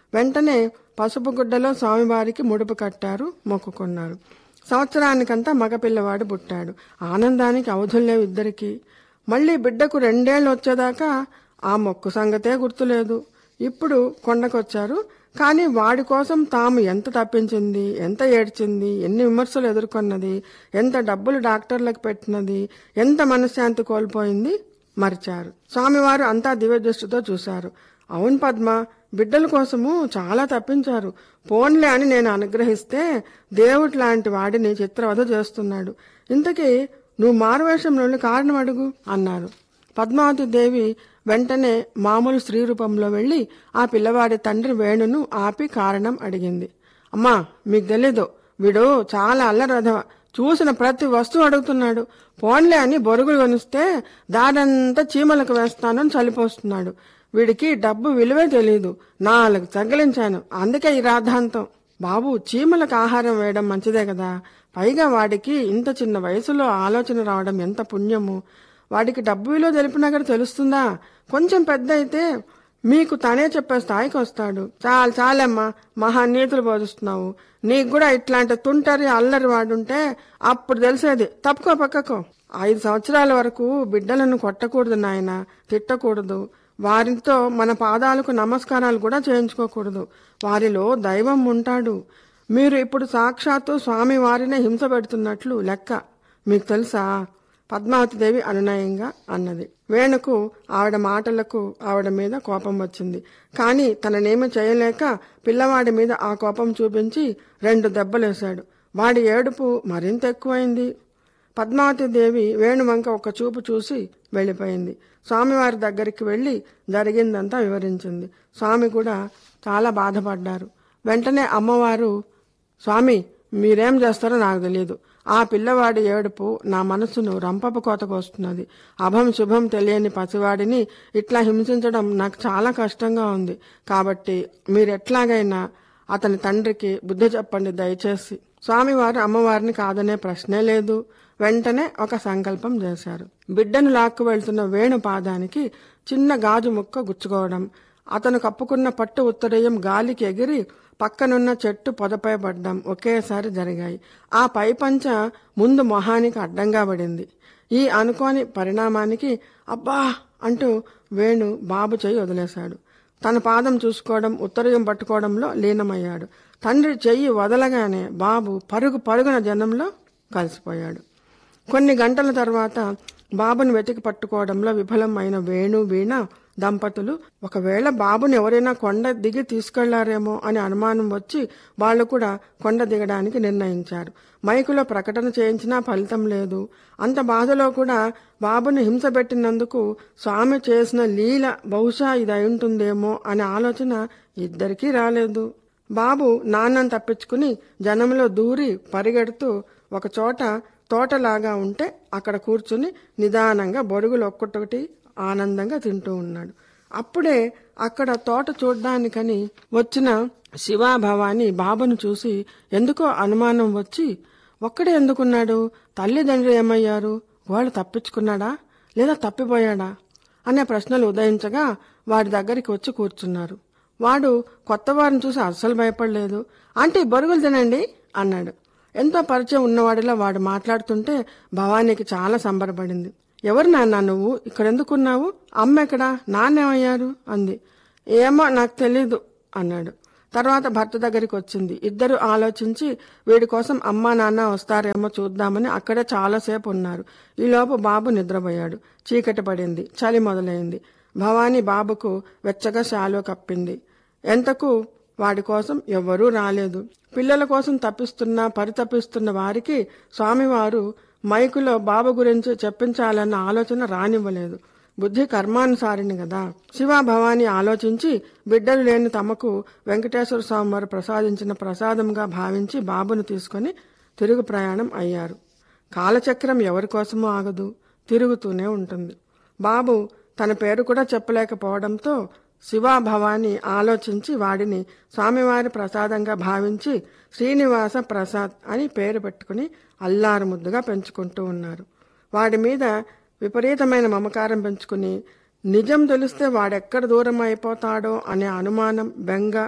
వెంటనే పసుపు గుడ్డలో స్వామివారికి ముడుపు కట్టారు మొక్కుకున్నారు సంవత్సరానికంతా మగపిల్లవాడు పుట్టాడు ఆనందానికి అవధుల్లేవు ఇద్దరికి మళ్ళీ బిడ్డకు రెండేళ్లు వచ్చేదాకా ఆ మొక్కు సంగతే గుర్తులేదు ఇప్పుడు కొండకొచ్చారు కానీ వాడి కోసం తాము ఎంత తప్పించింది ఎంత ఏడ్చింది ఎన్ని విమర్శలు ఎదుర్కొన్నది ఎంత డబ్బులు డాక్టర్లకు పెట్టినది ఎంత మనశ్శాంతి కోల్పోయింది మరిచారు స్వామివారు అంతా దివ్య దృష్టితో చూశారు అవును పద్మ బిడ్డల కోసము చాలా తప్పించారు పోన్లే అని నేను అనుగ్రహిస్తే దేవుడు లాంటి వాడిని చిత్రవధ చేస్తున్నాడు ఇంతకీ నువ్వు మారువేషం నుండి కారణం అడుగు అన్నారు పద్మావతి దేవి వెంటనే మామూలు స్త్రీ రూపంలో వెళ్లి ఆ పిల్లవాడి తండ్రి వేణును ఆపి కారణం అడిగింది అమ్మా మీకు తెలీదు వీడు చాలా అల్లరధవ చూసిన ప్రతి వస్తువు అడుగుతున్నాడు పోన్లే అని బొరుగులు కొనిస్తే దాడంతా చీమలకు వేస్తానని చలిపోస్తున్నాడు వీడికి డబ్బు విలువే తెలియదు నాలుగు తగిలించాను అందుకే ఈ రాద్ధాంతం బాబు చీమలకు ఆహారం వేయడం మంచిదే కదా పైగా వాడికి ఇంత చిన్న వయసులో ఆలోచన రావడం ఎంత పుణ్యము వాడికి డబ్బు విలువ తెలిపినా కూడా తెలుస్తుందా కొంచెం పెద్ద అయితే మీకు తనే చెప్పే స్థాయికి వస్తాడు చాలు చాలమ్మా మహానీతులు బోధిస్తున్నావు నీకు కూడా ఇట్లాంటి తుంటరి అల్లరి వాడుంటే అప్పుడు తెలిసేది తప్పుకో పక్కకో ఐదు సంవత్సరాల వరకు బిడ్డలను కొట్టకూడదు నాయన తిట్టకూడదు వారితో మన పాదాలకు నమస్కారాలు కూడా చేయించుకోకూడదు వారిలో దైవం ఉంటాడు మీరు ఇప్పుడు సాక్షాత్తు స్వామి వారినే హింస పెడుతున్నట్లు లెక్క మీకు తెలుసా పద్మావతి దేవి అనునయంగా అన్నది వేణుకు ఆవిడ మాటలకు ఆవిడ మీద కోపం వచ్చింది కానీ తననేమి చేయలేక పిల్లవాడి మీద ఆ కోపం చూపించి రెండు దెబ్బలేశాడు వాడి ఏడుపు మరింత ఎక్కువైంది పద్మావతి దేవి వేణు వంక ఒక చూపు చూసి వెళ్ళిపోయింది స్వామివారి దగ్గరికి వెళ్ళి జరిగిందంతా వివరించింది స్వామి కూడా చాలా బాధపడ్డారు వెంటనే అమ్మవారు స్వామి మీరేం చేస్తారో నాకు తెలియదు ఆ పిల్లవాడి ఏడుపు నా మనసును రంపపు కోతకొస్తున్నది అభం శుభం తెలియని పసివాడిని ఇట్లా హింసించడం నాకు చాలా కష్టంగా ఉంది కాబట్టి మీరెట్లాగైనా అతని తండ్రికి బుద్ధి చెప్పండి దయచేసి స్వామివారు అమ్మవారిని కాదనే ప్రశ్నే లేదు వెంటనే ఒక సంకల్పం చేశారు బిడ్డను లాక్కు వెళ్తున్న వేణు పాదానికి చిన్న గాజు ముక్క గుచ్చుకోవడం అతను కప్పుకున్న పట్టు ఉత్తరీయం గాలికి ఎగిరి పక్కనున్న చెట్టు పొదపై పడ్డం ఒకేసారి జరిగాయి ఆ పైపంచ ముందు మొహానికి అడ్డంగా పడింది ఈ అనుకోని పరిణామానికి అబ్బా అంటూ వేణు బాబు చెయ్యి వదిలేశాడు తన పాదం చూసుకోవడం ఉత్తరీయం పట్టుకోవడంలో లీనమయ్యాడు తండ్రి చెయ్యి వదలగానే బాబు పరుగు పరుగున జనంలో కలిసిపోయాడు కొన్ని గంటల తర్వాత బాబుని వెతికి పట్టుకోవడంలో విఫలం అయిన వేణు వీణ దంపతులు ఒకవేళ బాబుని ఎవరైనా కొండ దిగి తీసుకెళ్లారేమో అని అనుమానం వచ్చి వాళ్ళు కూడా కొండ దిగడానికి నిర్ణయించారు మైకులో ప్రకటన చేయించినా ఫలితం లేదు అంత బాధలో కూడా బాబుని హింస పెట్టినందుకు స్వామి చేసిన లీల బహుశా ఇది అయి ఉంటుందేమో అనే ఆలోచన ఇద్దరికీ రాలేదు బాబు నాన్నను తప్పించుకుని జనంలో దూరి పరిగెడుతూ ఒక చోట తోటలాగా ఉంటే అక్కడ కూర్చుని నిదానంగా బొరుగులు ఒక్కొక్కటి ఆనందంగా తింటూ ఉన్నాడు అప్పుడే అక్కడ తోట చూడ్డానికని వచ్చిన శివాభవాని బాబును చూసి ఎందుకో అనుమానం వచ్చి ఒక్కడే ఎందుకున్నాడు తల్లిదండ్రులు ఏమయ్యారు వాళ్ళు తప్పించుకున్నాడా లేదా తప్పిపోయాడా అనే ప్రశ్నలు ఉదయించగా వాడి దగ్గరికి వచ్చి కూర్చున్నారు వాడు కొత్త వారిని చూసి అస్సలు భయపడలేదు ఆంటీ బొరుగులు తినండి అన్నాడు ఎంతో పరిచయం ఉన్నవాడిలా వాడు మాట్లాడుతుంటే భవానీకి చాలా సంబరపడింది ఎవరు నాన్న నువ్వు ఇక్కడ ఎందుకున్నావు అమ్మ ఎక్కడా నాన్నేమయ్యారు అంది ఏమో నాకు తెలీదు అన్నాడు తర్వాత భర్త దగ్గరికి వచ్చింది ఇద్దరు ఆలోచించి వీడి కోసం అమ్మా నాన్న వస్తారేమో చూద్దామని అక్కడే చాలాసేపు ఉన్నారు ఈలోపు బాబు నిద్రపోయాడు చీకటి పడింది చలి మొదలైంది భవానీ బాబుకు వెచ్చగా శాలో కప్పింది ఎంతకు వాడి కోసం ఎవ్వరూ రాలేదు పిల్లల కోసం తప్పిస్తున్న పరితపిస్తున్న వారికి స్వామివారు మైకులో బాబు గురించి చెప్పించాలన్న ఆలోచన రానివ్వలేదు బుద్ధి కర్మానుసారిని కదా శివ భవాని ఆలోచించి బిడ్డలు లేని తమకు వెంకటేశ్వర స్వామి వారు ప్రసాదించిన ప్రసాదంగా భావించి బాబును తీసుకుని తిరుగు ప్రయాణం అయ్యారు కాలచక్రం ఎవరి కోసమూ ఆగదు తిరుగుతూనే ఉంటుంది బాబు తన పేరు కూడా చెప్పలేకపోవడంతో శివా భవాని ఆలోచించి వాడిని స్వామివారి ప్రసాదంగా భావించి శ్రీనివాస ప్రసాద్ అని పేరు పెట్టుకుని అల్లారు ముద్దుగా పెంచుకుంటూ ఉన్నారు వాడి మీద విపరీతమైన మమకారం పెంచుకుని నిజం తెలిస్తే వాడెక్కడ దూరం అయిపోతాడో అనే అనుమానం బెంగ